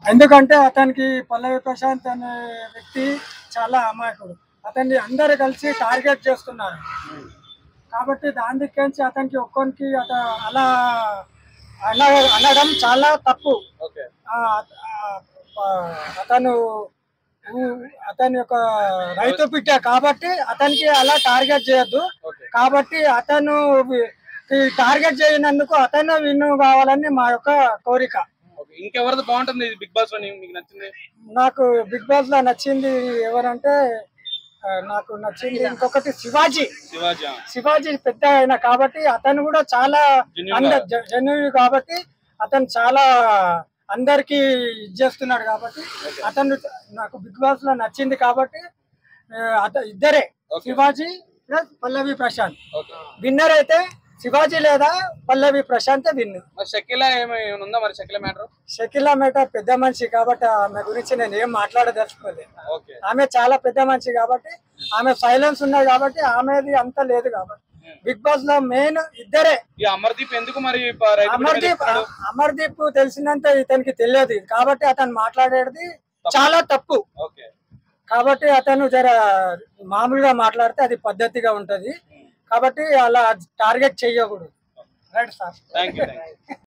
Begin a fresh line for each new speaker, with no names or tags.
ఎందుకంటే అతనికి పల్లవి ప్రశాంత్ అనే వ్యక్తి చాలా అమాయకుడు అతన్ని అందరు కలిసి టార్గెట్ చేస్తున్నారు కాబట్టి దాని దిక్కించి అతనికి ఒక్కొనికి అత అలా అన అనడం చాలా తప్పు
ఓకే
ఆ, ఆ, ఆ, అతను ఊ- అతని యొక్క రైతు బిడ్డ కాబట్టి అతనికి అలా టార్గెట్ చేయొద్దు
ఓకే
కాబట్టి అతను వి- ఈ టార్గెట్ చేయనందుకు అతను విన్ను కావాలని మా యొక్క కోరిక
ఓకే ఇంకెవరిది బాగుంటుంది ఇది బిగ్ బాస్ లో నీ- మీకు నచ్చింది
నాకు బిగ్ బాస్ లో నచ్చింది ఎవరంటే ఆ, నాకు నచ్చింది ఇంకొకటి శివాజీ
శివాజీ ఆ.
శివాజీ పెద్ద ఆయన కాబట్టి అతను కూడా చాలా
Genuine
అంద
గా.
జెన్యున్ కాబట్టి అతను చాలా అందరికి ఇది చేస్తున్నాడు కాబట్టి అతను నాకు బిగ్ బాస్ లో నచ్చింది కాబట్టి ఆ, అత ఇద్దరే
Okay.
Shivaji plus Pallavi Prashanth
okay
winner అయితే శివాజీ లేదా పల్లవి ప్రశాంత్ విన్
మరి షకీలా ఏమి ఏమైనా ఉందా మరి షకీలా మ్యాటర్
షకిలా మేట పెద్ద మనిషి కాబట్టి ఆమె గురించి నేను ఏం మాట్లాడదలుచుకోలేదు
ఓకే
ఆమె చాలా పెద్ద మనిషి కాబట్టి ఆమె సైలెన్స్ ఉన్నది కాబట్టి ఆమెది అంత లేదు కాబట్టి బిగ్ బాస్ లో మెయిన్ ఇద్దరే
ఈ అమర్దీప్ ఎందుకు మరి ప- రైతు బిడ్డ మీద
అమర్దీప్
చెప్తాడు?
అమర్దీప్ తెలిసినంత ఇతనికి తెలియదు కాబట్టి అతను మాట్లాడేది చాలా తప్పు
ఓకే
కాబట్టి అతను జర మామూలుగా మాట్లాడితే అది పద్ధతిగా ఉంటది కాబట్టి అలా టార్గెట్ చెయ్యకూడదు right sir
thank you thank you